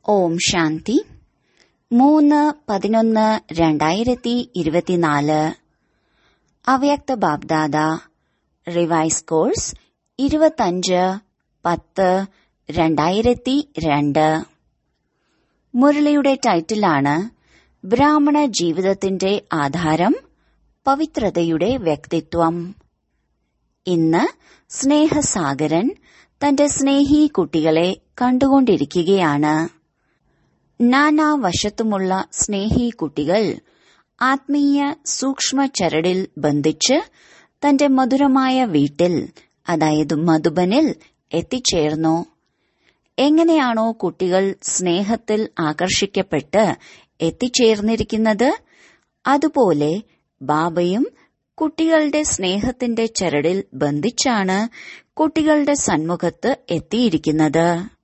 ഓം ശാന്തി മൂന്ന് പതിനൊന്ന് രണ്ടായിരത്തി ഇരുപത്തിനാല് അവ്യക്ത ബാബ്ദാദ റിവൈസ് കോഴ്സ് ഇരുപത്തഞ്ച് പത്ത് രണ്ടായിരത്തി രണ്ട് മുരളിയുടെ ടൈറ്റിലാണ് ബ്രാഹ്മണ ജീവിതത്തിന്റെ ആധാരം പവിത്രതയുടെ വ്യക്തിത്വം ഇന്ന് സ്നേഹസാഗരൻ തന്റെ സ്നേഹി കുട്ടികളെ കണ്ടുകൊണ്ടിരിക്കുകയാണ് നാനാവശത്തുമുള്ള സ്നേഹി കുട്ടികൾ ആത്മീയ സൂക്ഷ്മ ചരടിൽ ബന്ധിച്ച് തന്റെ മധുരമായ വീട്ടിൽ അതായത് മധുബനിൽ എത്തിച്ചേർന്നു എങ്ങനെയാണോ കുട്ടികൾ സ്നേഹത്തിൽ ആകർഷിക്കപ്പെട്ട് എത്തിച്ചേർന്നിരിക്കുന്നത് അതുപോലെ ബാബയും കുട്ടികളുടെ സ്നേഹത്തിന്റെ ചരടിൽ ബന്ധിച്ചാണ് കുട്ടികളുടെ സന്മുഖത്ത് എത്തിയിരിക്കുന്നത്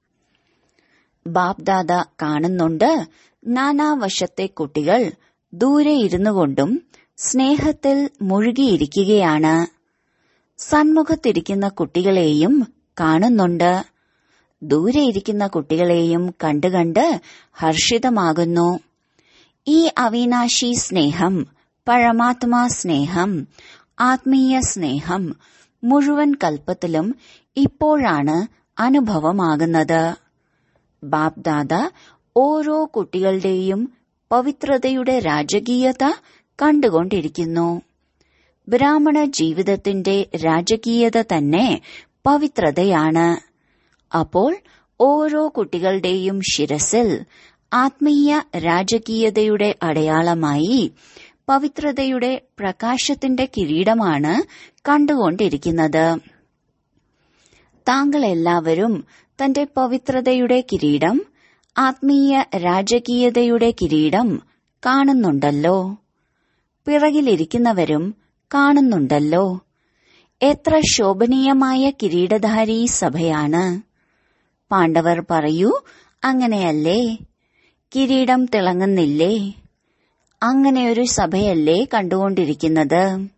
ബാബ്ദാദ കാണുന്നുണ്ട് നാനാവശത്തെ കുട്ടികൾ ദൂരെ ഇരുന്നു കൊണ്ടും സ്നേഹത്തിൽ മുഴുകിയിരിക്കുകയാണ് സന്മുഖത്തിരിക്കുന്ന കുട്ടികളെയും കാണുന്നുണ്ട് ദൂരെ ഇരിക്കുന്ന കുട്ടികളെയും കണ്ടുകണ്ട് ഹർഷിതമാകുന്നു ഈ അവിനാശി സ്നേഹം പരമാത്മാ സ്നേഹം ആത്മീയ സ്നേഹം മുഴുവൻ കൽപ്പത്തിലും ഇപ്പോഴാണ് അനുഭവമാകുന്നത് ബാബ്ദാദ ഓരോ കുട്ടികളുടെയും പവിത്രതയുടെ രാജകീയത കണ്ടുകൊണ്ടിരിക്കുന്നു ബ്രാഹ്മണ ജീവിതത്തിന്റെ രാജകീയത തന്നെ പവിത്രതയാണ് അപ്പോൾ ഓരോ കുട്ടികളുടെയും ശിരസിൽ ആത്മീയ രാജകീയതയുടെ അടയാളമായി പവിത്രതയുടെ പ്രകാശത്തിന്റെ കിരീടമാണ് കണ്ടുകൊണ്ടിരിക്കുന്നത് താങ്കൾ എല്ലാവരും തന്റെ പവിത്രതയുടെ കിരീടം ആത്മീയ രാജകീയതയുടെ കിരീടം കാണുന്നുണ്ടല്ലോ പിറകിലിരിക്കുന്നവരും കാണുന്നുണ്ടല്ലോ എത്ര ശോഭനീയമായ കിരീടധാരി സഭയാണ് പാണ്ഡവർ പറയൂ അങ്ങനെയല്ലേ കിരീടം തിളങ്ങുന്നില്ലേ അങ്ങനെയൊരു സഭയല്ലേ കണ്ടുകൊണ്ടിരിക്കുന്നത്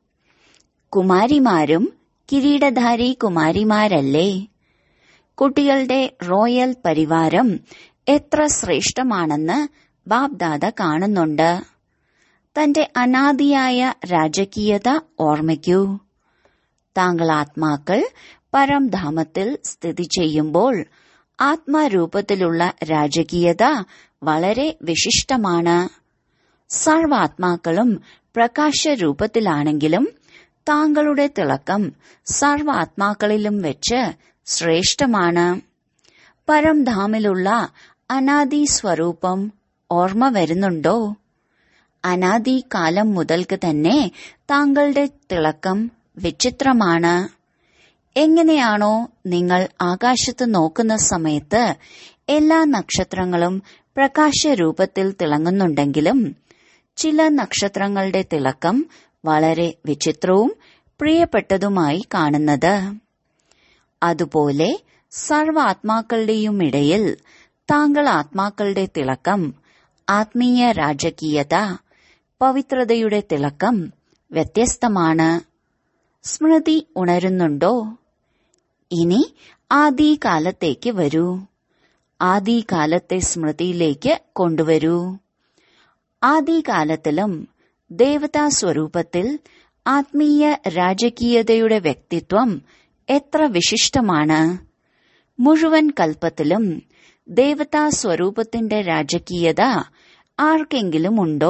കുമാരിമാരും കിരീടധാരി കുമാരിമാരല്ലേ കുട്ടികളുടെ റോയൽ പരിവാരം എത്ര ശ്രേഷ്ഠമാണെന്ന് ബാബ്ദാദ കാണുന്നുണ്ട് തന്റെ അനാദിയായ രാജകീയത ഓർമ്മിക്കൂ താങ്കൾ ആത്മാക്കൾ പരംധാമത്തിൽ സ്ഥിതി ചെയ്യുമ്പോൾ ആത്മാരൂപത്തിലുള്ള രാജകീയത വളരെ വിശിഷ്ടമാണ് സർവാത്മാക്കളും പ്രകാശരൂപത്തിലാണെങ്കിലും താങ്കളുടെ തിളക്കം സർവാത്മാക്കളിലും വെച്ച് ശ്രേഷ്ഠമാണ് പരംധാമിലുള്ള അനാദി സ്വരൂപം ഓർമ്മ വരുന്നുണ്ടോ അനാദി കാലം മുതൽക്ക് തന്നെ താങ്കളുടെ തിളക്കം വിചിത്രമാണ് എങ്ങനെയാണോ നിങ്ങൾ ആകാശത്ത് നോക്കുന്ന സമയത്ത് എല്ലാ നക്ഷത്രങ്ങളും പ്രകാശരൂപത്തിൽ തിളങ്ങുന്നുണ്ടെങ്കിലും ചില നക്ഷത്രങ്ങളുടെ തിളക്കം വളരെ വിചിത്രവും പ്രിയപ്പെട്ടതുമായി കാണുന്നത് അതുപോലെ സർവാത്മാക്കളുടെയും ഇടയിൽ താങ്കൾ ആത്മാക്കളുടെ തിളക്കം ആത്മീയ രാജകീയത പവിത്രതയുടെ തിളക്കം വ്യത്യസ്തമാണ് സ്മൃതി ഉണരുന്നുണ്ടോ ഇനി ആദികാലത്തേക്ക് വരൂ ആദികാലത്തെ സ്മൃതിയിലേക്ക് കൊണ്ടുവരൂ ആദികാലത്തിലും ദേവതാ സ്വരൂപത്തിൽ ആത്മീയ രാജകീയതയുടെ വ്യക്തിത്വം എത്ര വിശിഷ്ടമാണ് മുഴുവൻ കൽപ്പത്തിലും ദേവതാ സ്വരൂപത്തിന്റെ രാജകീയത ആർക്കെങ്കിലും ഉണ്ടോ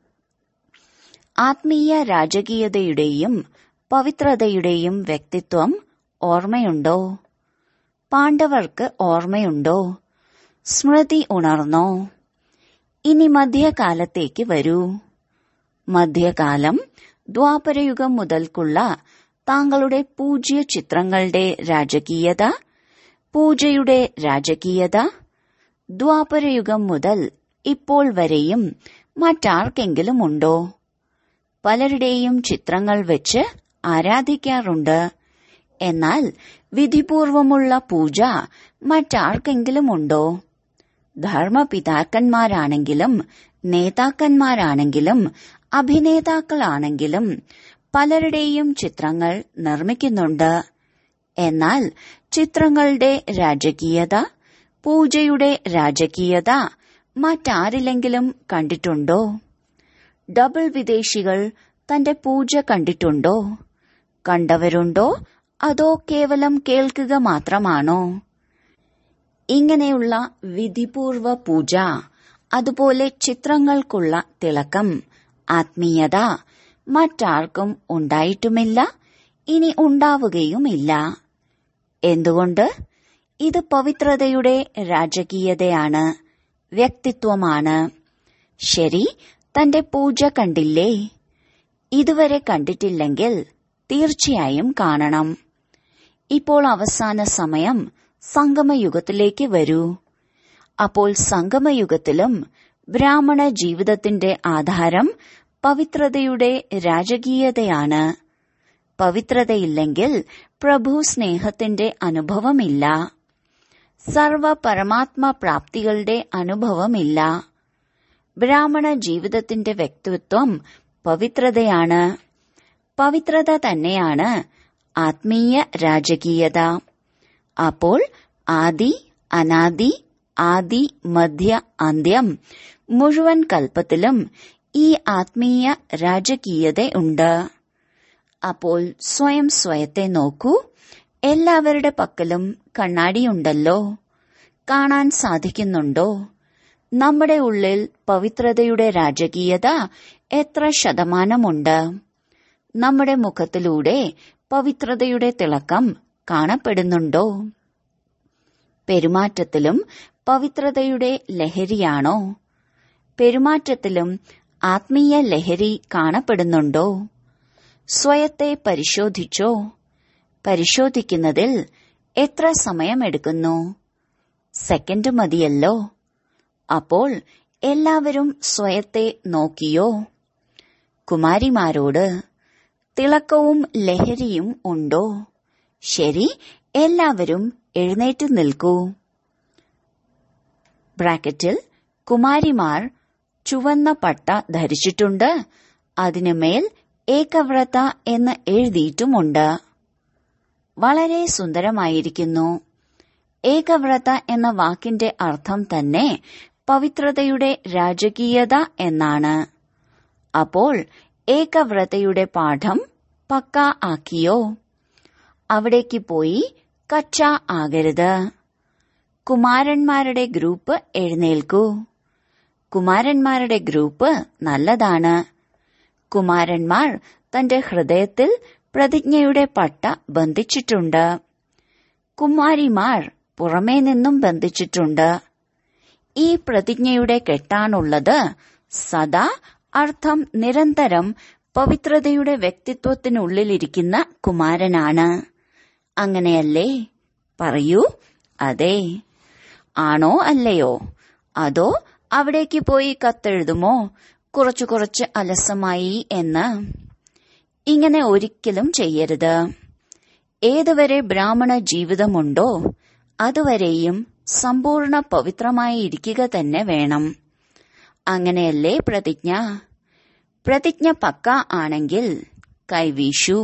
ആത്മീയ രാജകീയതയുടെയും പവിത്രതയുടെയും വ്യക്തിത്വം ഓർമ്മയുണ്ടോ പാണ്ഡവർക്ക് ഓർമ്മയുണ്ടോ സ്മൃതി ഉണർന്നോ ഇനി മധ്യകാലത്തേക്ക് വരൂ മധ്യകാലം ദ്വാപരയുഗം മുതൽക്കുള്ള താങ്കളുടെ പൂജ്യ ചിത്രങ്ങളുടെ രാജകീയത പൂജയുടെ രാജകീയത ദ്വാപരയുഗം മുതൽ ഇപ്പോൾ വരെയും മറ്റാർക്കെങ്കിലും ഉണ്ടോ പലരുടെയും ചിത്രങ്ങൾ വെച്ച് ആരാധിക്കാറുണ്ട് എന്നാൽ വിധിപൂർവമുള്ള പൂജ മറ്റാർക്കെങ്കിലും ഉണ്ടോ ധർമ്മപിതാക്കന്മാരാണെങ്കിലും നേതാക്കന്മാരാണെങ്കിലും അഭിനേതാക്കളാണെങ്കിലും പലരുടെയും ചിത്രങ്ങൾ നിർമ്മിക്കുന്നുണ്ട് എന്നാൽ ചിത്രങ്ങളുടെ രാജകീയത പൂജയുടെ രാജകീയത മറ്റാരിലെങ്കിലും കണ്ടിട്ടുണ്ടോ ഡബിൾ വിദേശികൾ തന്റെ പൂജ കണ്ടിട്ടുണ്ടോ കണ്ടവരുണ്ടോ അതോ കേവലം കേൾക്കുക മാത്രമാണോ ഇങ്ങനെയുള്ള വിധിപൂർവ പൂജ അതുപോലെ ചിത്രങ്ങൾക്കുള്ള തിളക്കം ആത്മീയത മറ്റാർക്കും ഉണ്ടായിട്ടുമില്ല ഇനി ഉണ്ടാവുകയുമില്ല എന്തുകൊണ്ട് ഇത് പവിത്രതയുടെ രാജകീയതയാണ് വ്യക്തിത്വമാണ് ശരി തന്റെ പൂജ കണ്ടില്ലേ ഇതുവരെ കണ്ടിട്ടില്ലെങ്കിൽ തീർച്ചയായും കാണണം ഇപ്പോൾ അവസാന സമയം സംഗമയുഗത്തിലേക്ക് വരൂ അപ്പോൾ സംഗമയുഗത്തിലും ബ്രാഹ്മണ ജീവിതത്തിന്റെ ആധാരം പവിത്രതയുടെ രാജകീയതയാണ് പവിത്രതയില്ലെങ്കിൽ പ്രഭു സ്നേഹത്തിന്റെ അനുഭവമില്ല സർവ പരമാത്മ പ്രാപ്തികളുടെ അനുഭവമില്ല ബ്രാഹ്മണ ജീവിതത്തിന്റെ വ്യക്തിത്വം പവിത്രതയാണ് പവിത്രത തന്നെയാണ് ആത്മീയ രാജകീയത അപ്പോൾ ആദി അനാദി ആദി മധ്യ അന്ത്യം മുഴുവൻ കൽപ്പത്തിലും ഈ ആത്മീയ രാജകീയതയുണ്ട് അപ്പോൾ സ്വയം സ്വയത്തെ നോക്കൂ എല്ലാവരുടെ പക്കലും കണ്ണാടിയുണ്ടല്ലോ കാണാൻ സാധിക്കുന്നുണ്ടോ നമ്മുടെ ഉള്ളിൽ പവിത്രതയുടെ രാജകീയത എത്ര ശതമാനമുണ്ട് നമ്മുടെ മുഖത്തിലൂടെ പവിത്രതയുടെ തിളക്കം കാണപ്പെടുന്നുണ്ടോ പെരുമാറ്റത്തിലും പവിത്രതയുടെ ലഹരിയാണോ പെരുമാറ്റത്തിലും ആത്മീയ ലഹരി കാണപ്പെടുന്നുണ്ടോ സ്വയത്തെ പരിശോധിച്ചോ പരിശോധിക്കുന്നതിൽ എത്ര സമയമെടുക്കുന്നു സെക്കൻഡ് മതിയല്ലോ അപ്പോൾ എല്ലാവരും സ്വയത്തെ നോക്കിയോ കുമാരിമാരോട് തിളക്കവും ലഹരിയും ഉണ്ടോ ശരി എല്ലാവരും എഴുന്നേറ്റ് നിൽക്കൂ ബ്രാക്കറ്റിൽ കുമാരിമാർ ചുവന്ന പട്ട ധരിച്ചിട്ടുണ്ട് അതിനുമേൽ ഏകവ്രത എന്ന് എഴുതിയിട്ടുമുണ്ട് വളരെ സുന്ദരമായിരിക്കുന്നു ഏകവ്രത എന്ന വാക്കിന്റെ അർത്ഥം തന്നെ പവിത്രതയുടെ രാജകീയത എന്നാണ് അപ്പോൾ ഏകവ്രതയുടെ പാഠം പക്ക ആക്കിയോ അവിടേക്ക് പോയി കച്ച ആകരുത് കുമാരന്മാരുടെ ഗ്രൂപ്പ് എഴുന്നേൽക്കൂ കുമാരന്മാരുടെ ഗ്രൂപ്പ് നല്ലതാണ് കുമാരന്മാർ തന്റെ ഹൃദയത്തിൽ പ്രതിജ്ഞയുടെ പട്ട ബന്ധിച്ചിട്ടുണ്ട് കുമാരിമാർ പുറമേ നിന്നും ബന്ധിച്ചിട്ടുണ്ട് ഈ പ്രതിജ്ഞയുടെ കെട്ടാണുള്ളത് സദാ അർത്ഥം നിരന്തരം പവിത്രതയുടെ വ്യക്തിത്വത്തിനുള്ളിലിരിക്കുന്ന കുമാരനാണ് അങ്ങനെയല്ലേ പറയൂ അതെ ആണോ അല്ലയോ അതോ അവിടേക്ക് പോയി കത്തെഴുതുമോ കുറച്ചു കുറച്ച് അലസമായി എന്ന് ഇങ്ങനെ ഒരിക്കലും ചെയ്യരുത് ഏതുവരെ ബ്രാഹ്മണ ജീവിതമുണ്ടോ അതുവരെയും സമ്പൂർണ്ണ പവിത്രമായി ഇരിക്കുക തന്നെ വേണം അങ്ങനെയല്ലേ പ്രതിജ്ഞ പ്രതിജ്ഞ പക്ക ആണെങ്കിൽ കൈവീശു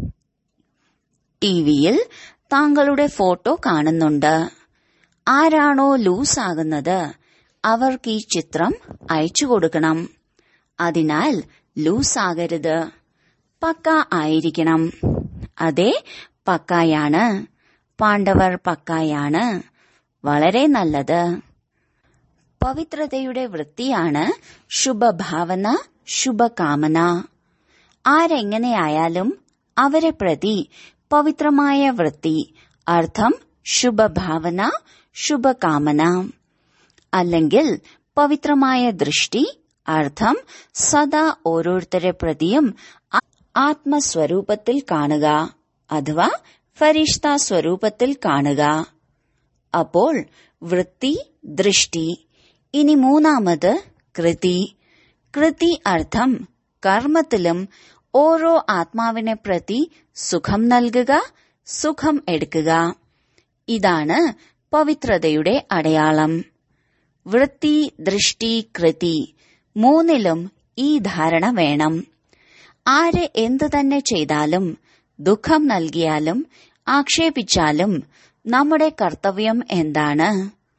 ടിവിയിൽ താങ്കളുടെ ഫോട്ടോ കാണുന്നുണ്ട് ആരാണോ ലൂസ് ആകുന്നത് അവർക്ക് ഈ ചിത്രം അയച്ചു കൊടുക്കണം അതിനാൽ ലൂസ് ആകരുത് പക്ക ആയിരിക്കണം അതെ പക്കായാണ് പാണ്ഡവർ പക്കായാണ് വളരെ നല്ലത് പവിത്രതയുടെ വൃത്തിയാണ് ശുഭഭാവന ശുഭകാമന ആരെങ്ങനെയായാലും അവരെ പ്രതി പവിത്രമായ വൃത്തി അർത്ഥം ശുഭഭാവന ശുഭകാമന അല്ലെങ്കിൽ പവിത്രമായ ദൃഷ്ടി അർത്ഥം സദാ ഓരോരുത്തരെ പ്രതിയും ആത്മസ്വരൂപത്തിൽ കാണുക അഥവാ ഫരിഷ്ത സ്വരൂപത്തിൽ കാണുക അപ്പോൾ വൃത്തി ദൃഷ്ടി ഇനി മൂന്നാമത് കൃതി കൃതി അർത്ഥം കർമ്മത്തിലും ഓരോ ആത്മാവിനെ പ്രതി സുഖം നൽകുക സുഖം എടുക്കുക ഇതാണ് പവിത്രതയുടെ അടയാളം വൃത്തി ദൃഷ്ടി കൃതി മൂന്നിലും ഈ ധാരണ വേണം ആര് എന്തു തന്നെ ചെയ്താലും ദുഃഖം നൽകിയാലും ആക്ഷേപിച്ചാലും നമ്മുടെ കർത്തവ്യം എന്താണ്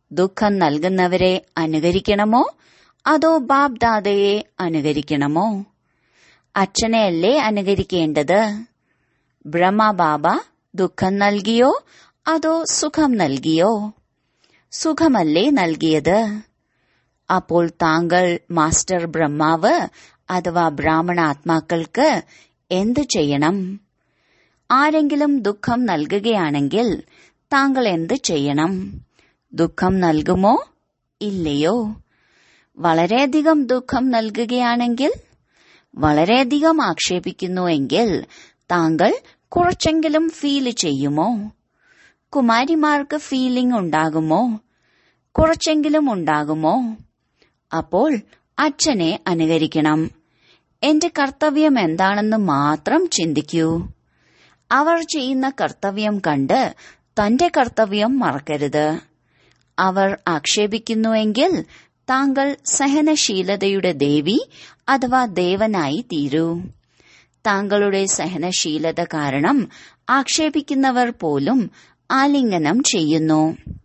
ദുഃഖം നൽകുന്നവരെ അനുകരിക്കണമോ അതോ ബാബ് ദാദയെ അനുകരിക്കണമോ അച്ഛനെയല്ലേ അനുകരിക്കേണ്ടത് ബ്രഹ്മബാബ ദുഃഖം നൽകിയോ അതോ സുഖം നൽകിയോ സുഖമല്ലേ നൽകിയത് അപ്പോൾ താങ്കൾ മാസ്റ്റർ ബ്രഹ്മാവ് അഥവാ ബ്രാഹ്മണാത്മാക്കൾക്ക് എന്തു ചെയ്യണം ആരെങ്കിലും ദുഃഖം നൽകുകയാണെങ്കിൽ താങ്കൾ എന്ത് ചെയ്യണം ദുഃഖം നൽകുമോ ഇല്ലയോ വളരെയധികം ദുഃഖം നൽകുകയാണെങ്കിൽ വളരെയധികം ആക്ഷേപിക്കുന്നുവെങ്കിൽ താങ്കൾ കുറച്ചെങ്കിലും ഫീൽ ചെയ്യുമോ കുമാരിമാർക്ക് ഫീലിംഗ് ഉണ്ടാകുമോ കുറച്ചെങ്കിലും ഉണ്ടാകുമോ അപ്പോൾ അച്ഛനെ അനുകരിക്കണം എന്റെ കർത്തവ്യം എന്താണെന്ന് മാത്രം ചിന്തിക്കൂ അവർ ചെയ്യുന്ന കർത്തവ്യം കണ്ട് തന്റെ കർത്തവ്യം മറക്കരുത് അവർ ആക്ഷേപിക്കുന്നുവെങ്കിൽ താങ്കൾ സഹനശീലതയുടെ ദേവി അഥവാ ദേവനായി തീരൂ താങ്കളുടെ സഹനശീലത കാരണം ആക്ഷേപിക്കുന്നവർ പോലും ആലിംഗനം ചെയ്യുന്നു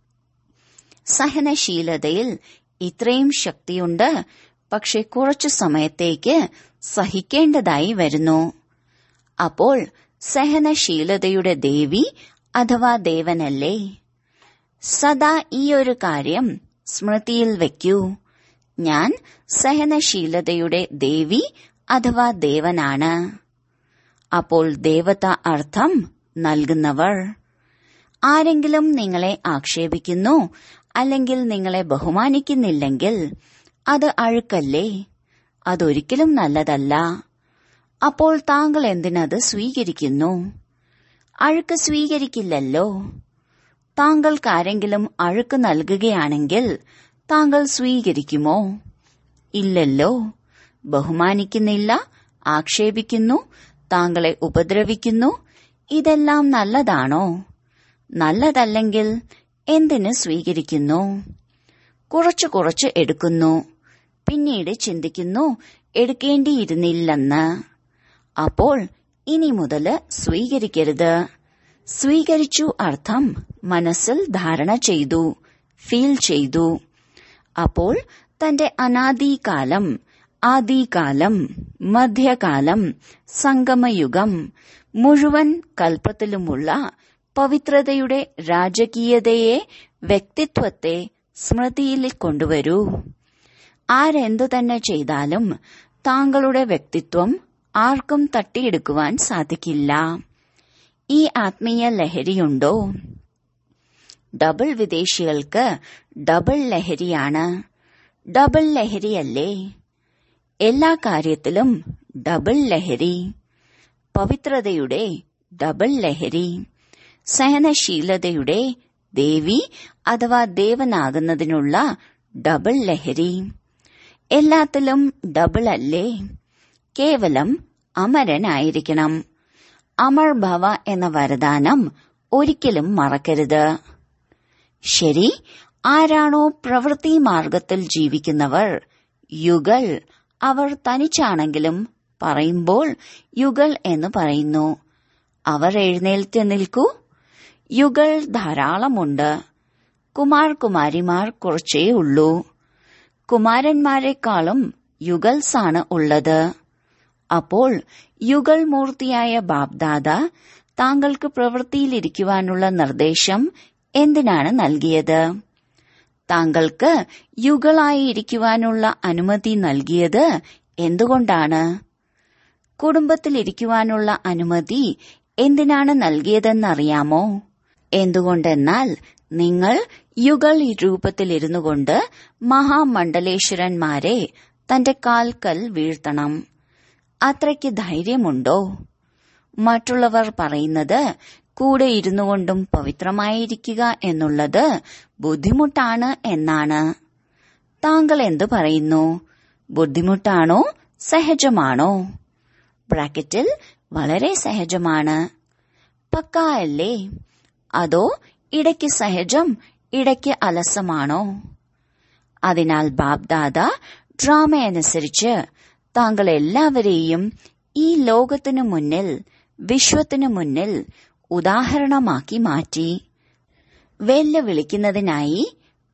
സഹനശീലതയിൽ ഇത്രയും ശക്തിയുണ്ട് പക്ഷെ കുറച്ചു സമയത്തേക്ക് സഹിക്കേണ്ടതായി വരുന്നു അപ്പോൾ സഹനശീലതയുടെ ദേവി അഥവാ ദേവനല്ലേ സദാ ഈ ഒരു കാര്യം സ്മൃതിയിൽ വയ്ക്കൂ ഞാൻ സഹനശീലതയുടെ ദേവി അഥവാ ദേവനാണ് അപ്പോൾ ദേവത അർത്ഥം നൽകുന്നവർ ആരെങ്കിലും നിങ്ങളെ ആക്ഷേപിക്കുന്നു അല്ലെങ്കിൽ നിങ്ങളെ ബഹുമാനിക്കുന്നില്ലെങ്കിൽ അത് അഴുക്കല്ലേ അതൊരിക്കലും നല്ലതല്ല അപ്പോൾ താങ്കൾ എന്തിനത് സ്വീകരിക്കുന്നു അഴുക്ക് സ്വീകരിക്കില്ലല്ലോ താങ്കൾക്കാരെങ്കിലും അഴുക്ക് നൽകുകയാണെങ്കിൽ താങ്കൾ സ്വീകരിക്കുമോ ഇല്ലല്ലോ ബഹുമാനിക്കുന്നില്ല ആക്ഷേപിക്കുന്നു താങ്കളെ ഉപദ്രവിക്കുന്നു ഇതെല്ലാം നല്ലതാണോ നല്ലതല്ലെങ്കിൽ എന്തിന് സ്വീകരിക്കുന്നു കുറച്ചു കുറച്ച് എടുക്കുന്നു പിന്നീട് ചിന്തിക്കുന്നു എടുക്കേണ്ടിയിരുന്നില്ലെന്ന് അപ്പോൾ ഇനി മുതല് സ്വീകരിക്കരുത് സ്വീകരിച്ചു അർത്ഥം മനസ്സിൽ ധാരണ ചെയ്തു ഫീൽ ചെയ്തു അപ്പോൾ തന്റെ അനാദികാലം ആദികാലം മധ്യകാലം സംഗമയുഗം മുഴുവൻ കൽപ്പത്തിലുമുള്ള പവിത്രതയുടെ രാജകീയതയെ വ്യക്തിത്വത്തെ സ്മൃതിയിൽ കൊണ്ടുവരൂ ആരെന്തു തന്നെ ചെയ്താലും താങ്കളുടെ വ്യക്തിത്വം ആർക്കും തട്ടിയെടുക്കുവാൻ സാധിക്കില്ല ഈ ആത്മീയ ലഹരിയുണ്ടോ ഡബിൾ വിദേശികൾക്ക് ഡബിൾ ലഹരിയാണ് ഡബിൾ ലഹരിയല്ലേ എല്ലാ കാര്യത്തിലും ഡബിൾ ലഹരി പവിത്രതയുടെ ഡബിൾ ലഹരി സഹനശീലതയുടെ ദേവി അഥവാ ദേവനാകുന്നതിനുള്ള ഡബിൾ ലഹരി എല്ലാത്തിലും ഡബിൾ അല്ലേ കേവലം അമരനായിരിക്കണം അമർ ഭവ എന്ന വരദാനം ഒരിക്കലും മറക്കരുത് ശരി ആരാണോ പ്രവൃത്തി മാർഗത്തിൽ ജീവിക്കുന്നവർ യുഗൾ അവർ തനിച്ചാണെങ്കിലും പറയുമ്പോൾ യുഗൾ എന്ന് പറയുന്നു അവർ എഴുന്നേൽറ്റ് നിൽക്കൂ യുഗൾ ധാരാളമുണ്ട് കുമാർ കുമാരിമാർ കുറച്ചേ ഉള്ളൂ കുമാരന്മാരെക്കാളും യുഗൾസാണ് ഉള്ളത് അപ്പോൾ യുഗൾ മൂർത്തിയായ ബാബ്ദാദ താങ്കൾക്ക് പ്രവൃത്തിയിലിരിക്കുവാനുള്ള നിർദ്ദേശം എന്തിനാണ് നൽകിയത് താങ്കൾക്ക് യുഗളായി ഇരിക്കുവാനുള്ള അനുമതി നൽകിയത് എന്തുകൊണ്ടാണ് കുടുംബത്തിലിരിക്കുവാനുള്ള അനുമതി എന്തിനാണ് നൽകിയതെന്നറിയാമോ എന്തുകൊണ്ടെന്നാൽ നിങ്ങൾ യുഗൾ രൂപത്തിലിരുന്നു കൊണ്ട് മഹാമണ്ഡലേശ്വരന്മാരെ തന്റെ കാൽക്കൽ വീഴ്ത്തണം അത്രയ്ക്ക് ധൈര്യമുണ്ടോ മറ്റുള്ളവർ പറയുന്നത് കൂടെ ഇരുന്നു കൊണ്ടും പവിത്രമായിരിക്കുക എന്നുള്ളത് ബുദ്ധിമുട്ടാണ് എന്നാണ് താങ്കൾ എന്തു പറയുന്നു ബുദ്ധിമുട്ടാണോ സഹജമാണോ ബ്രാക്കറ്റിൽ വളരെ സഹജമാണ് പക്ക അല്ലേ അതോ ഇടയ്ക്ക് സഹജം ഇടയ്ക്ക് അലസമാണോ അതിനാൽ ബാബ്ദാദ ഡ്രാമയനുസരിച്ച് താങ്കൾ എല്ലാവരെയും ഈ ലോകത്തിനു മുന്നിൽ വിശ്വത്തിനു മുന്നിൽ ഉദാഹരണമാക്കി മാറ്റി വെല്ലുവിളിക്കുന്നതിനായി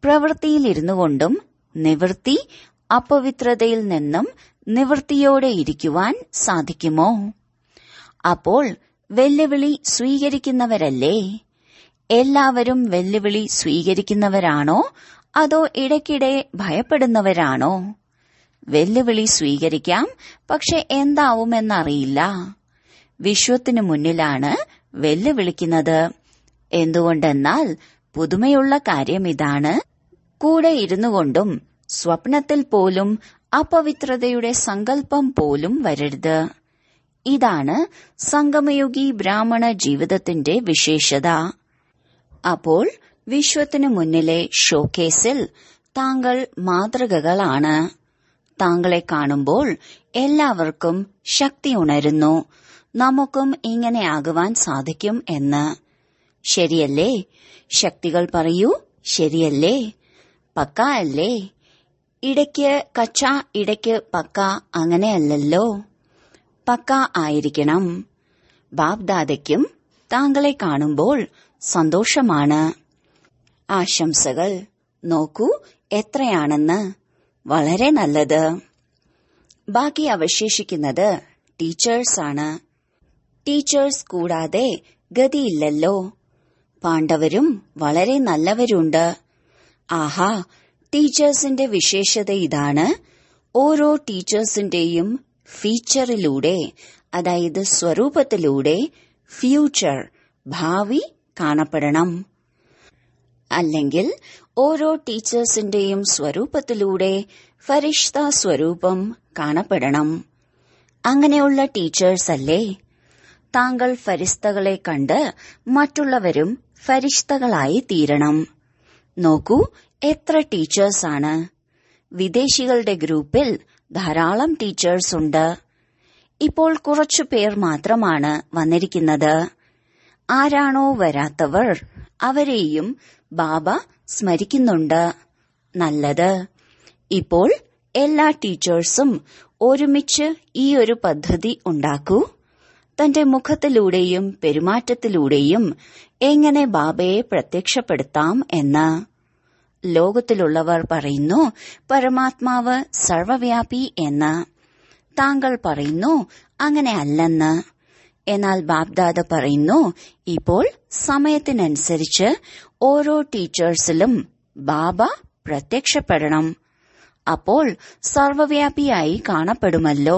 പ്രവൃത്തിയിലിരുന്നു കൊണ്ടും നിവൃത്തി അപവിത്രതയിൽ നിന്നും നിവൃത്തിയോടെ ഇരിക്കുവാൻ സാധിക്കുമോ അപ്പോൾ വെല്ലുവിളി സ്വീകരിക്കുന്നവരല്ലേ എല്ലാവരും വെല്ലുവിളി സ്വീകരിക്കുന്നവരാണോ അതോ ഇടയ്ക്കിടെ ഭയപ്പെടുന്നവരാണോ വെല്ലുവിളി സ്വീകരിക്കാം പക്ഷെ എന്താവുമെന്നറിയില്ല വിശ്വത്തിനു മുന്നിലാണ് വെല്ലുവിളിക്കുന്നത് എന്തുകൊണ്ടെന്നാൽ പുതുമയുള്ള കാര്യം ഇതാണ് കൂടെ ഇരുന്നു കൊണ്ടും സ്വപ്നത്തിൽ പോലും അപവിത്രതയുടെ സങ്കല്പം പോലും വരരുത് ഇതാണ് സംഗമയുഗി ബ്രാഹ്മണ ജീവിതത്തിന്റെ വിശേഷത അപ്പോൾ വിശ്വത്തിനു മുന്നിലെ ഷോക്കേസിൽ താങ്കൾ മാതൃകകളാണ് താങ്കളെ കാണുമ്പോൾ എല്ലാവർക്കും ശക്തി ഉണരുന്നു നമുക്കും ഇങ്ങനെ ആകുവാൻ സാധിക്കും എന്ന് ശരിയല്ലേ ശക്തികൾ പറയൂ ശരിയല്ലേ പക്ക അല്ലേ ഇടയ്ക്ക് കച്ച ഇടയ്ക്ക് പക്ക അങ്ങനെയല്ലല്ലോ പക്ക ആയിരിക്കണം ബാബ്ദാദയ്ക്കും താങ്കളെ കാണുമ്പോൾ സന്തോഷമാണ് ആശംസകൾ നോക്കൂ എത്രയാണെന്ന് വളരെ നല്ലത് ബാക്കി അവശേഷിക്കുന്നത് ടീച്ചേഴ്സാണ് ടീച്ചേഴ്സ് കൂടാതെ ഗതിയില്ലല്ലോ പാണ്ഡവരും വളരെ നല്ലവരുണ്ട് ആഹാ ടീച്ചേഴ്സിന്റെ വിശേഷത ഇതാണ് ഓരോ ടീച്ചേഴ്സിന്റെയും ഫീച്ചറിലൂടെ അതായത് സ്വരൂപത്തിലൂടെ ഫ്യൂച്ചർ ഭാവി കാണപ്പെടണം അല്ലെങ്കിൽ ഓരോ ടീച്ചേഴ്സിന്റെയും സ്വരൂപത്തിലൂടെ ഫരിഷ്ത സ്വരൂപം കാണപ്പെടണം അങ്ങനെയുള്ള ടീച്ചേഴ്സ് അല്ലേ താങ്കൾ ഫരിസ്തകളെ കണ്ട് മറ്റുള്ളവരും ഫരിഷ്തകളായി തീരണം നോക്കൂ എത്ര ടീച്ചേഴ്സാണ് വിദേശികളുടെ ഗ്രൂപ്പിൽ ധാരാളം ടീച്ചേഴ്സ് ഉണ്ട് ഇപ്പോൾ കുറച്ചു പേർ മാത്രമാണ് വന്നിരിക്കുന്നത് ആരാണോ വരാത്തവർ അവരെയും ബാബ സ്മരിക്കുന്നുണ്ട് നല്ലത് ഇപ്പോൾ എല്ലാ ടീച്ചേഴ്സും ഒരുമിച്ച് ഈ ഒരു പദ്ധതി ഉണ്ടാക്കൂ തന്റെ മുഖത്തിലൂടെയും പെരുമാറ്റത്തിലൂടെയും എങ്ങനെ ബാബയെ പ്രത്യക്ഷപ്പെടുത്താം എന്ന് ലോകത്തിലുള്ളവർ പറയുന്നു പരമാത്മാവ് സർവവ്യാപി എന്ന് താങ്കൾ പറയുന്നു അങ്ങനെ അല്ലെന്ന് എന്നാൽ ബാബ്ദാദ പറയുന്നു ഇപ്പോൾ സമയത്തിനനുസരിച്ച് ഓരോ ടീച്ചേഴ്സിലും ബാബ പ്രത്യക്ഷപ്പെടണം അപ്പോൾ സർവവ്യാപിയായി കാണപ്പെടുമല്ലോ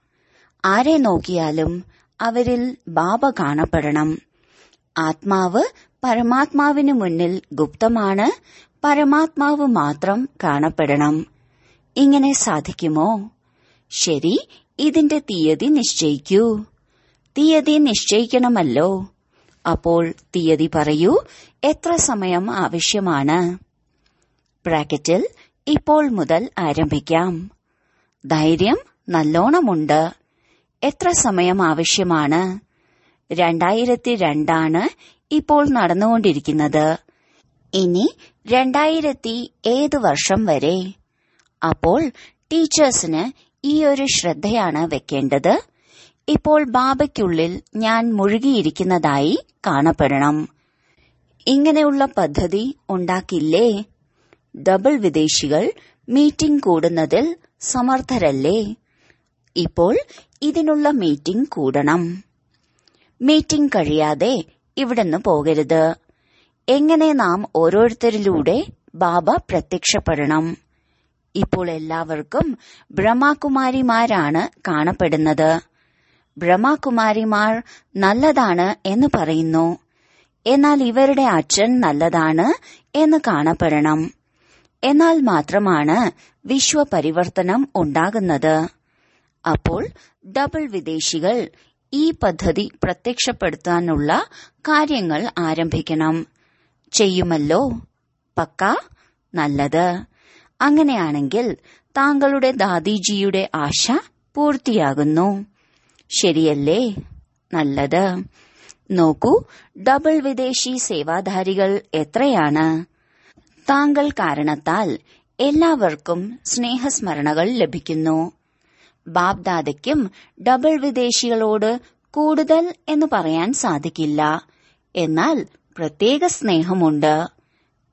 ആരെ നോക്കിയാലും അവരിൽ ബാബ കാണപ്പെടണം ആത്മാവ് പരമാത്മാവിനു മുന്നിൽ ഗുപ്തമാണ് പരമാത്മാവ് മാത്രം കാണപ്പെടണം ഇങ്ങനെ സാധിക്കുമോ ശരി ഇതിന്റെ തീയതി നിശ്ചയിക്കൂ തീയതി നിശ്ചയിക്കണമല്ലോ അപ്പോൾ തീയതി പറയൂ എത്ര സമയം ആവശ്യമാണ് ബ്രാക്കറ്റിൽ ഇപ്പോൾ മുതൽ ആരംഭിക്കാം ധൈര്യം നല്ലോണമുണ്ട് എത്ര സമയം ആവശ്യമാണ് രണ്ടായിരത്തി രണ്ടാണ് ഇപ്പോൾ നടന്നുകൊണ്ടിരിക്കുന്നത് ഇനി രണ്ടായിരത്തി ഏത് വർഷം വരെ അപ്പോൾ ടീച്ചേഴ്സിന് ഈ ഒരു ശ്രദ്ധയാണ് വെക്കേണ്ടത് ഇപ്പോൾ ബാബയ്ക്കുള്ളിൽ ഞാൻ മുഴുകിയിരിക്കുന്നതായി കാണപ്പെടണം ഇങ്ങനെയുള്ള പദ്ധതി ഉണ്ടാക്കില്ലേ ഡബിൾ വിദേശികൾ മീറ്റിംഗ് കൂടുന്നതിൽ സമർത്ഥരല്ലേ ഇപ്പോൾ ഇതിനുള്ള മീറ്റിംഗ് കൂടണം മീറ്റിംഗ് കഴിയാതെ ഇവിടുന്ന് പോകരുത് എങ്ങനെ നാം ഓരോരുത്തരിലൂടെ ബാബ പ്രത്യക്ഷപ്പെടണം ഇപ്പോൾ എല്ലാവർക്കും ബ്രഹ്മകുമാരിമാരാണ് കാണപ്പെടുന്നത് ബ്രഹ്മകുമാരിമാർ നല്ലതാണ് എന്ന് പറയുന്നു എന്നാൽ ഇവരുടെ അച്ഛൻ നല്ലതാണ് എന്ന് കാണപ്പെടണം എന്നാൽ മാത്രമാണ് വിശ്വപരിവർത്തനം ഉണ്ടാകുന്നത് അപ്പോൾ ഡബിൾ വിദേശികൾ ഈ പദ്ധതി പ്രത്യക്ഷപ്പെടുത്താനുള്ള കാര്യങ്ങൾ ആരംഭിക്കണം ചെയ്യുമല്ലോ പക്ക നല്ലത് അങ്ങനെയാണെങ്കിൽ താങ്കളുടെ ദാദിജിയുടെ ആശ പൂർത്തിയാകുന്നു ശരിയല്ലേ നല്ലത് നോക്കൂ ഡബിൾ വിദേശി സേവാധാരികൾ എത്രയാണ് താങ്കൾ കാരണത്താൽ എല്ലാവർക്കും സ്നേഹസ്മരണകൾ ലഭിക്കുന്നു ബാബ്ദാദയ്ക്കും ഡബിൾ വിദേശികളോട് കൂടുതൽ എന്ന് പറയാൻ സാധിക്കില്ല എന്നാൽ പ്രത്യേക സ്നേഹമുണ്ട്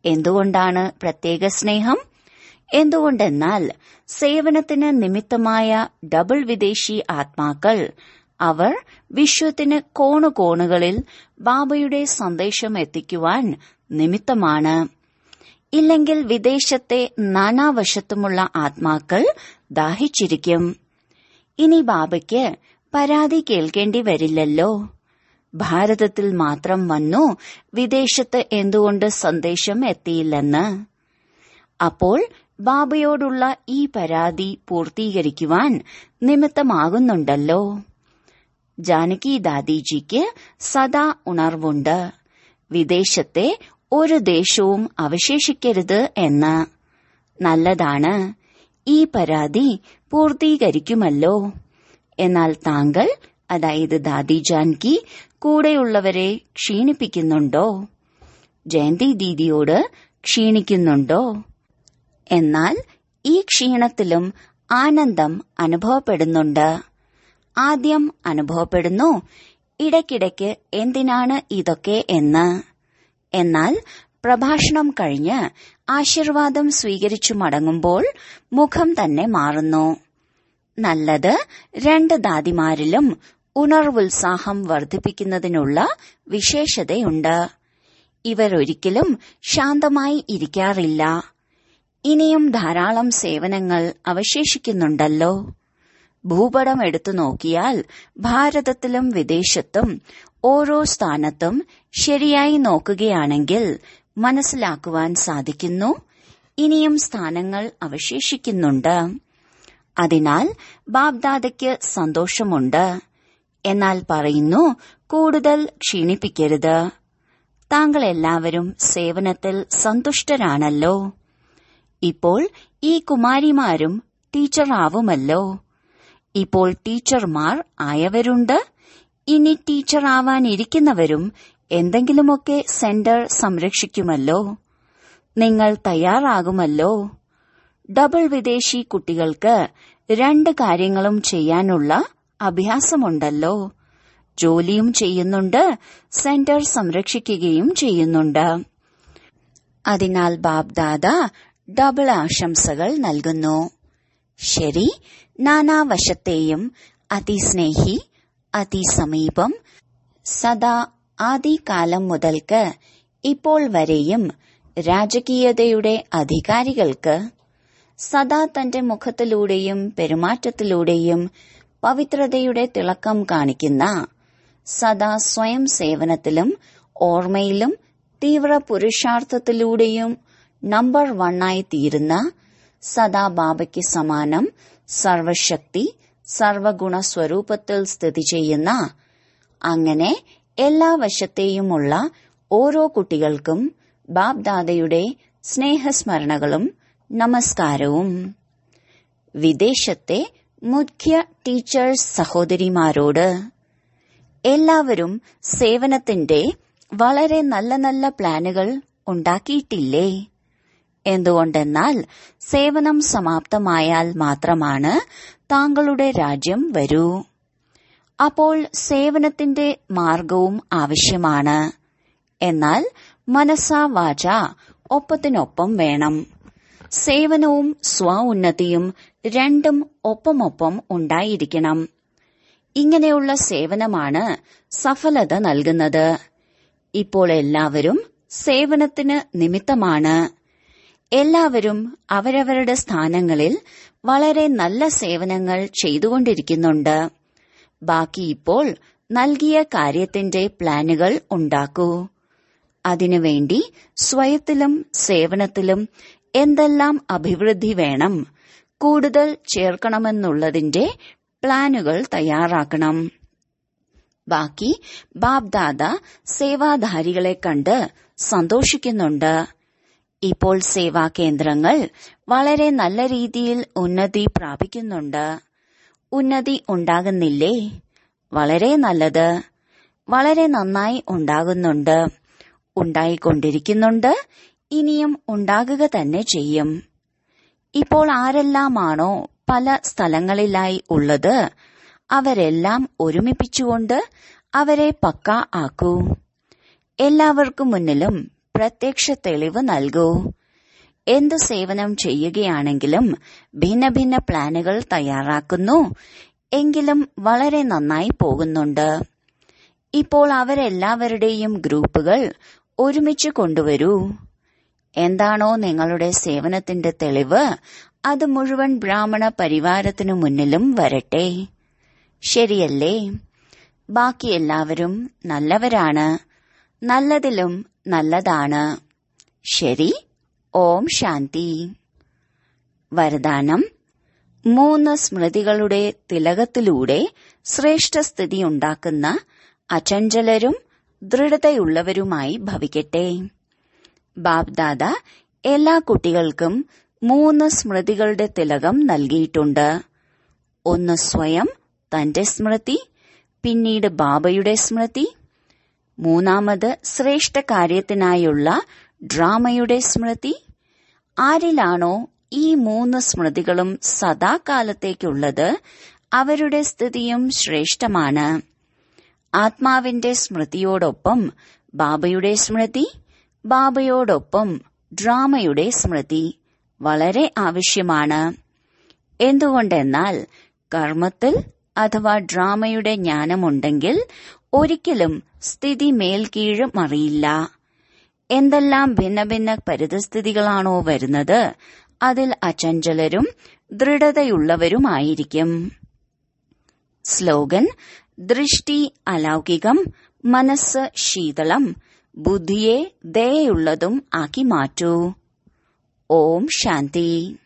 എന്തുകൊണ്ടാണ് പ്രത്യേക സ്നേഹം എന്തുകൊണ്ടെന്നാൽ സേവനത്തിന് നിമിത്തമായ ഡബിൾ വിദേശി ആത്മാക്കൾ അവർ വിശ്വത്തിന് കോണുകോണുകളിൽ ബാബയുടെ സന്ദേശം എത്തിക്കുവാൻ നിമിത്തമാണ് ഇല്ലെങ്കിൽ വിദേശത്തെ നാനാവശത്തുമുള്ള ആത്മാക്കൾ ദാഹിച്ചിരിക്കും ഇനി ബാബയ്ക്ക് പരാതി കേൾക്കേണ്ടി വരില്ലല്ലോ ഭാരതത്തിൽ മാത്രം വന്നു വിദേശത്ത് എന്തുകൊണ്ട് സന്ദേശം എത്തിയില്ലെന്ന് അപ്പോൾ ബാബയോടുള്ള ഈ പരാതി പൂർത്തീകരിക്കുവാൻ നിമിത്തമാകുന്നുണ്ടല്ലോ ജാനകി ദാദിജിക്ക് സദാ ഉണർവുണ്ട് വിദേശത്തെ ഒരു ദേശവും അവശേഷിക്കരുത് എന്ന് നല്ലതാണ് ഈ പരാതി പൂർത്തീകരിക്കുമല്ലോ എന്നാൽ താങ്കൾ അതായത് ദാദി ജാൻകി കൂടെയുള്ളവരെ ക്ഷീണിപ്പിക്കുന്നുണ്ടോ ജയന്തി ദീദിയോട് ക്ഷീണിക്കുന്നുണ്ടോ എന്നാൽ ഈ ക്ഷീണത്തിലും ആനന്ദം അനുഭവപ്പെടുന്നുണ്ട് ആദ്യം അനുഭവപ്പെടുന്നു ഇടയ്ക്കിടയ്ക്ക് എന്തിനാണ് ഇതൊക്കെ എന്ന് എന്നാൽ പ്രഭാഷണം കഴിഞ്ഞ് ആശീർവാദം സ്വീകരിച്ചു മടങ്ങുമ്പോൾ മുഖം തന്നെ മാറുന്നു നല്ലത് രണ്ട് ദാദിമാരിലും ഉണർവുത്സാഹം വർദ്ധിപ്പിക്കുന്നതിനുള്ള വിശേഷതയുണ്ട് ഇവരൊരിക്കലും ശാന്തമായി ഇരിക്കാറില്ല ഇനിയും ധാരാളം സേവനങ്ങൾ അവശേഷിക്കുന്നുണ്ടല്ലോ ഭൂപടം എടുത്തു നോക്കിയാൽ ഭാരതത്തിലും വിദേശത്തും ഓരോ സ്ഥാനത്തും ശരിയായി നോക്കുകയാണെങ്കിൽ മനസ്സിലാക്കുവാൻ സാധിക്കുന്നു ഇനിയും സ്ഥാനങ്ങൾ അവശേഷിക്കുന്നുണ്ട് അതിനാൽ ബാബ്ദാദയ്ക്ക് സന്തോഷമുണ്ട് എന്നാൽ പറയുന്നു കൂടുതൽ ക്ഷീണിപ്പിക്കരുത് താങ്കൾ എല്ലാവരും സേവനത്തിൽ സന്തുഷ്ടരാണല്ലോ ഇപ്പോൾ ഈ കുമാരിമാരും ടീച്ചറാവുമല്ലോ ഇപ്പോൾ ടീച്ചർമാർ ആയവരുണ്ട് ഇനി ടീച്ചർ ആവാനിരിക്കുന്നവരും എന്തെങ്കിലുമൊക്കെ സെന്റർ സംരക്ഷിക്കുമല്ലോ നിങ്ങൾ തയ്യാറാകുമല്ലോ ഡബിൾ വിദേശി കുട്ടികൾക്ക് രണ്ട് കാര്യങ്ങളും ചെയ്യാനുള്ള അഭ്യാസമുണ്ടല്ലോ ജോലിയും ചെയ്യുന്നുണ്ട് സെന്റർ സംരക്ഷിക്കുകയും ചെയ്യുന്നുണ്ട് അതിനാൽ ബാബ്ദാദ ഡബിൾ ആശംസകൾ നൽകുന്നു ശരി നാനാവശത്തെയും അതിസ്നേഹി അതിസമീപം സദാ ആദികാലം മുതൽക്ക് ഇപ്പോൾ വരെയും രാജകീയതയുടെ അധികാരികൾക്ക് സദാ തന്റെ മുഖത്തിലൂടെയും പെരുമാറ്റത്തിലൂടെയും പവിത്രതയുടെ തിളക്കം കാണിക്കുന്ന സദാ സ്വയം സേവനത്തിലും ഓർമ്മയിലും തീവ്ര പുരുഷാർത്ഥത്തിലൂടെയും നമ്പർ വണ്ണായി തീരുന്ന സദാ ബാബയ്ക്ക് സമാനം സർവശക്തി സർവഗുണ സ്വരൂപത്തിൽ സ്ഥിതി ചെയ്യുന്ന അങ്ങനെ എല്ലാ വശത്തെയുമുള്ള ഓരോ കുട്ടികൾക്കും ബാബ്ദാദയുടെ സ്നേഹസ്മരണകളും നമസ്കാരവും വിദേശത്തെ മുഖ്യ ടീച്ചേഴ്സ് സഹോദരിമാരോട് എല്ലാവരും സേവനത്തിന്റെ വളരെ നല്ല നല്ല പ്ലാനുകൾ ഉണ്ടാക്കിയിട്ടില്ലേ എന്തുകൊണ്ടെന്നാൽ സേവനം സമാപ്തമായാൽ മാത്രമാണ് താങ്കളുടെ രാജ്യം വരൂ അപ്പോൾ സേവനത്തിന്റെ മാർഗവും ആവശ്യമാണ് എന്നാൽ മനസ്സാ വാച ഒപ്പത്തിനൊപ്പം വേണം സേവനവും സ്വ ഉന്നതിയും രണ്ടും ഒപ്പമൊപ്പം ഉണ്ടായിരിക്കണം ഇങ്ങനെയുള്ള സേവനമാണ് സഫലത നൽകുന്നത് ഇപ്പോൾ എല്ലാവരും സേവനത്തിന് നിമിത്തമാണ് എല്ലാവരും അവരവരുടെ സ്ഥാനങ്ങളിൽ വളരെ നല്ല സേവനങ്ങൾ ചെയ്തുകൊണ്ടിരിക്കുന്നുണ്ട് ബാക്കി ഇപ്പോൾ നൽകിയ കാര്യത്തിന്റെ പ്ലാനുകൾ ഉണ്ടാക്കൂ അതിനുവേണ്ടി സ്വയത്തിലും സേവനത്തിലും എന്തെല്ലാം അഭിവൃദ്ധി വേണം കൂടുതൽ ചേർക്കണമെന്നുള്ളതിന്റെ പ്ലാനുകൾ തയ്യാറാക്കണം ബാക്കി ബാബ്ദാദ സേവാധാരികളെ കണ്ട് സന്തോഷിക്കുന്നുണ്ട് ഇപ്പോൾ സേവാ കേന്ദ്രങ്ങൾ വളരെ നല്ല രീതിയിൽ ഉന്നതി പ്രാപിക്കുന്നുണ്ട് ഉന്നതി ഉണ്ടാകുന്നില്ലേ വളരെ നല്ലത് വളരെ നന്നായി ഉണ്ടാകുന്നുണ്ട് ഉണ്ടായിക്കൊണ്ടിരിക്കുന്നുണ്ട് ഇനിയും ഉണ്ടാകുക തന്നെ ചെയ്യും ഇപ്പോൾ ആരെല്ലാമാണോ പല സ്ഥലങ്ങളിലായി ഉള്ളത് അവരെല്ലാം ഒരുമിപ്പിച്ചുകൊണ്ട് അവരെ പക്ക ആക്കൂ എല്ലാവർക്കും മുന്നിലും പ്രത്യക്ഷ തെളിവ് നൽകൂ എന്ത് സേവനം ചെയ്യുകയാണെങ്കിലും ഭിന്ന ഭിന്ന പ്ലാനുകൾ തയ്യാറാക്കുന്നു എങ്കിലും വളരെ നന്നായി പോകുന്നുണ്ട് ഇപ്പോൾ അവരെല്ലാവരുടെയും ഗ്രൂപ്പുകൾ ഒരുമിച്ച് കൊണ്ടുവരൂ എന്താണോ നിങ്ങളുടെ സേവനത്തിന്റെ തെളിവ് അത് മുഴുവൻ ബ്രാഹ്മണ പരിവാരത്തിനു മുന്നിലും വരട്ടെ ശരിയല്ലേ ബാക്കി എല്ലാവരും നല്ലവരാണ് നല്ലതിലും നല്ലതാണ് ശരി ഓം ശാന്തി വരദാനം മൂന്ന് സ്മൃതികളുടെ തിലകത്തിലൂടെ ശ്രേഷ്ഠസ്ഥിതി ഉണ്ടാക്കുന്ന അചഞ്ചലരും ദൃഢതയുള്ളവരുമായി ഭവിക്കട്ടെ ബാബ്ദാദ എല്ലാ കുട്ടികൾക്കും മൂന്ന് സ്മൃതികളുടെ തിലകം നൽകിയിട്ടുണ്ട് ഒന്ന് സ്വയം തന്റെ സ്മൃതി പിന്നീട് ബാബയുടെ സ്മൃതി മൂന്നാമത് ശ്രേഷ്ഠ കാര്യത്തിനായുള്ള ഡ്രാമയുടെ സ്മൃതി ആരിലാണോ ഈ മൂന്ന് സ്മൃതികളും സദാകാലത്തേക്കുള്ളത് അവരുടെ സ്ഥിതിയും ശ്രേഷ്ഠമാണ് ആത്മാവിന്റെ സ്മൃതിയോടൊപ്പം ബാബയുടെ സ്മൃതി ബാബയോടൊപ്പം ഡ്രാമയുടെ സ്മൃതി വളരെ ആവശ്യമാണ് എന്തുകൊണ്ടെന്നാൽ കർമ്മത്തിൽ അഥവാ ഡ്രാമയുടെ ജ്ഞാനമുണ്ടെങ്കിൽ ഒരിക്കലും സ്ഥിതി മേൽക്കീഴ് മറിയില്ല എന്തെല്ലാം ഭിന്ന ഭിന്ന പരിതസ്ഥിതികളാണോ വരുന്നത് അതിൽ അചഞ്ചലരും ദൃഢതയുള്ളവരുമായിരിക്കും സ്ലോഗൻ ദൃഷ്ടി അലൗകികം മനസ്സ് ശീതളം ബുദ്ധിയെ ദയുള്ളതും ആക്കി മാറ്റൂ ഓം ശാന്തി